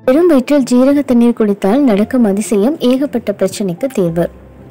வெறும் வயிற்றில் ஜீரக தண்ணீர் குடித்தால் நடக்கும் அதிசயம் ஏகப்பட்ட பிரச்சனைக்கு தீர்வு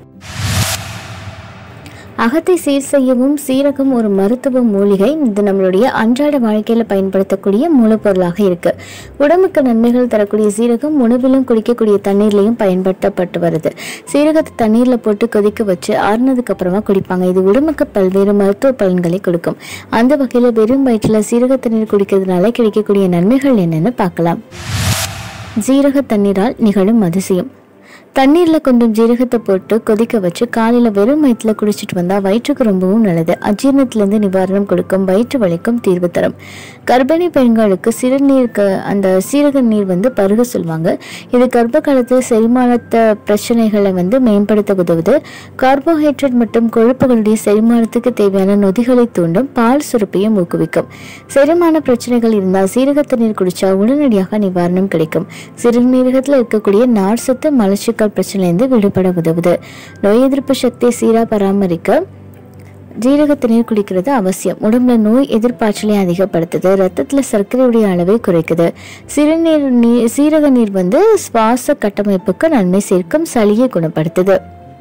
அகத்தை சீர் செய்யவும் சீரகம் ஒரு மருத்துவ மூலிகை இது நம்மளுடைய அன்றாட வாழ்க்கையில பயன்படுத்தக்கூடிய மூலப்பொருளாக இருக்கு உடம்புக்கு நன்மைகள் தரக்கூடிய சீரகம் உணவிலும் குடிக்கக்கூடிய தண்ணீர்லையும் பயன்படுத்தப்பட்டு வருது சீரகத்தை தண்ணீர்ல போட்டு கொதிக்க வச்சு ஆறுனதுக்கு அப்புறமா குடிப்பாங்க இது உடம்புக்கு பல்வேறு மருத்துவ பலன்களை கொடுக்கும் அந்த வகையில வெறும் வயிற்றுல சீரக தண்ணீர் குடிக்கிறதுனால கிடைக்கக்கூடிய நன்மைகள் என்னன்னு பார்க்கலாம் ஜீரக தண்ணீரால் நிகழும் அதிசயம் தண்ணீரில் கொஞ்சம் ஜீரகத்தை போட்டு கொதிக்க வச்சு காலையில் வெறும் வயிற்றில் குடிச்சிட்டு வந்தால் வயிற்றுக்கு ரொம்பவும் நல்லது அஜீரணத்திலேருந்து நிவாரணம் கொடுக்கும் வயிற்று வலிக்கும் தீர்வு தரும் கர்ப்பிணி பெண்களுக்கு சிறுநீருக்கு அந்த சீரக நீர் வந்து பருக சொல்லுவாங்க இது கர்ப்ப காலத்தில் செரிமானத்த பிரச்சனைகளை வந்து மேம்படுத்த உதவுது கார்போஹைட்ரேட் மற்றும் கொழுப்புகளுடைய செரிமானத்துக்கு தேவையான நொதிகளை தூண்டும் பால் சுரப்பையும் ஊக்குவிக்கும் செரிமான பிரச்சனைகள் இருந்தால் சீரக தண்ணீர் குடிச்சா உடனடியாக நிவாரணம் கிடைக்கும் சிறுநீரகத்தில் இருக்கக்கூடிய நார்சத்து மலச்சிக்கல் பிரச்சனையிலிருந்து விடுபட உதவுது நோய் எதிர்ப்பு சக்தியை சீராக பராமரிக்க ஜீரக தண்ணீர் குடிக்கிறது அவசியம் உடம்புல நோய் எதிர்ப்பாற்றலை அதிகப்படுத்துது ரத்தத்தில் சர்க்கரையுடைய அளவை குறைக்குது சிறுநீர் நீர் சீரக நீர் வந்து சுவாச கட்டமைப்புக்கு நன்மை சேர்க்கும் சளியை குணப்படுத்துது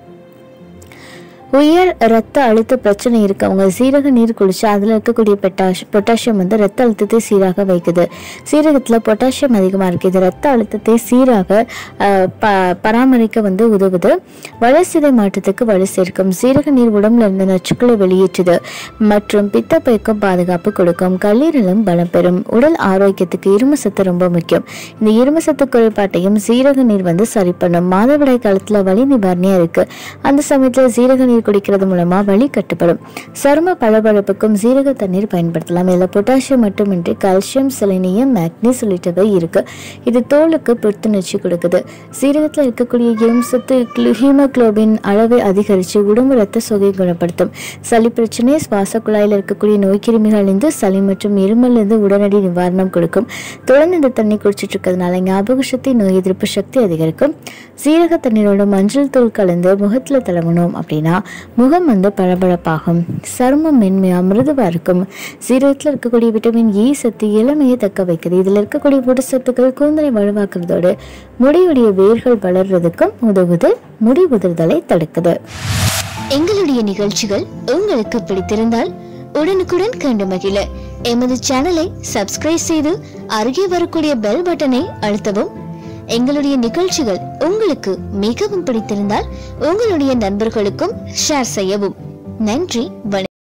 உயர் ரத்த அழுத்த பிரச்சனை இருக்கவங்க சீரக நீர் குடிச்சா அதில் இருக்கக்கூடிய பொட்டாஷ் பொட்டாசியம் வந்து ரத்த அழுத்தத்தை சீராக வைக்குது சீரகத்தில் பொட்டாசியம் அதிகமாக இருக்குது இது ரத்த அழுத்தத்தை சீராக அஹ், ப பராமரிக்க வந்து உதவுது வளர்சிதை மாற்றத்துக்கு வலு சேர்க்கும் சீரக நீர் உடம்புல இருந்து நச்சுக்களை வெளியேற்றுது மற்றும் பித்தப்பைக்கும் பாதுகாப்பு கொடுக்கும் கல்லீரலும் பலம் பெறும் உடல் ஆரோக்கியத்துக்கு இரும்பு சத்து ரொம்ப முக்கியம் இந்த இரும்பு சத்து குறைபாட்டையும் சீரக நீர் வந்து சரி பண்ணும் மாதவிடாய் காலத்தில் வலி நிவாரணியாக இருக்கு அந்த சமயத்தில் சீரக நீர் குடிக்கிறது மூலமா வலி கட்டுப்படும் சரும பளபளப்புக்கும் சீரக தண்ணீர் பயன்படுத்தலாம் இதில் பொட்டாசியம் மட்டுமின்றி கால்சியம் செலினியம் மேக்னீஸ் உள்ளிட்டவை இருக்கு இது தோலுக்கு புத்துணர்ச்சி கொடுக்குது சீரகத்தில் இருக்கக்கூடிய இரும்பு சத்து கிளு- ஹீமோகுளோபின் அளவை அதிகரித்து உடம்பு ரத்த சோகையை குணப்படுத்தும் சளி பிரச்சனை சுவாச குழாயில் இருக்கக்கூடிய நோய்க்கிருமிகளிலிருந்து சளி மற்றும் இருமலிருந்து உடனடி நிவாரணம் கொடுக்கும் தொடர்ந்து இந்த தண்ணி குடிச்சிட்டு இருக்கிறதுனால ஞாபக சக்தி நோய் எதிர்ப்பு சக்தி அதிகரிக்கும் சீரக தண்ணீரோட மஞ்சள் தூள் கலந்து முகத்தில் தடவணும் அப்படின்னா முகம் வந்து பளபளப்பாகும் சருமம் மென்மையா மிருதுவா இருக்கும் சீரகத்தில் இருக்கக்கூடிய விட்டமின் இ சத்து இளமையை தக்க வைக்குது இதில் இருக்கக்கூடிய ஊட்டச்சத்துக்கள் கூந்தலை வலுவாக்குறதோடு முடியுடைய வேர்கள் வளர்றதுக்கும் உதவுது முடி உதிர்தலை தடுக்குது எங்களுடைய நிகழ்ச்சிகள் உங்களுக்கு பிடித்திருந்தால் உடனுக்குடன் கண்டு மகிழ எமது சேனலை சப்ஸ்கிரைப் செய்து அருகே வரக்கூடிய பெல் பட்டனை அழுத்தவும் எங்களுடைய நிகழ்ச்சிகள் உங்களுக்கு மிகவும் பிடித்திருந்தால் உங்களுடைய நண்பர்களுக்கும் ஷேர் செய்யவும் நன்றி வணக்கம்